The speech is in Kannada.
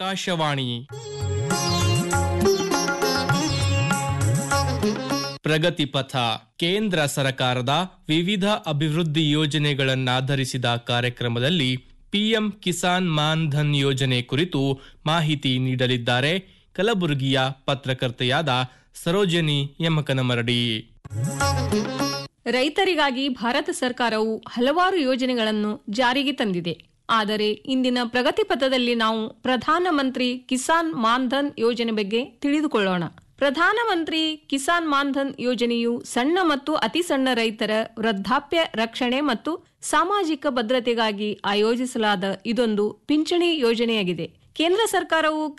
ಆಕಾಶವಾಣಿ ಪ್ರಗತಿ ಪಥ ಕೇಂದ್ರ ಸರ್ಕಾರದ ವಿವಿಧ ಅಭಿವೃದ್ಧಿ ಯೋಜನೆಗಳನ್ನಾಧರಿಸಿದ ಕಾರ್ಯಕ್ರಮದಲ್ಲಿ ಪಿಎಂ ಕಿಸಾನ್ ಮಾನ್ ಧನ್ ಯೋಜನೆ ಕುರಿತು ಮಾಹಿತಿ ನೀಡಲಿದ್ದಾರೆ ಕಲಬುರಗಿಯ ಪತ್ರಕರ್ತೆಯಾದ ಸರೋಜನಿ ಯಮಕನಮರಡಿ ರೈತರಿಗಾಗಿ ಭಾರತ ಸರ್ಕಾರವು ಹಲವಾರು ಯೋಜನೆಗಳನ್ನು ಜಾರಿಗೆ ತಂದಿದೆ ಆದರೆ ಇಂದಿನ ಪ್ರಗತಿ ಪಥದಲ್ಲಿ ನಾವು ಪ್ರಧಾನಮಂತ್ರಿ ಕಿಸಾನ್ ಮಾನ್ಧನ್ ಯೋಜನೆ ಬಗ್ಗೆ ತಿಳಿದುಕೊಳ್ಳೋಣ ಪ್ರಧಾನಮಂತ್ರಿ ಕಿಸಾನ್ ಮಾನ್ಧನ್ ಯೋಜನೆಯು ಸಣ್ಣ ಮತ್ತು ಅತಿ ಸಣ್ಣ ರೈತರ ವೃದ್ಧಾಪ್ಯ ರಕ್ಷಣೆ ಮತ್ತು ಸಾಮಾಜಿಕ ಭದ್ರತೆಗಾಗಿ ಆಯೋಜಿಸಲಾದ ಇದೊಂದು ಪಿಂಚಣಿ ಯೋಜನೆಯಾಗಿದೆ ಕೇಂದ್ರ ಸರ್ಕಾರವು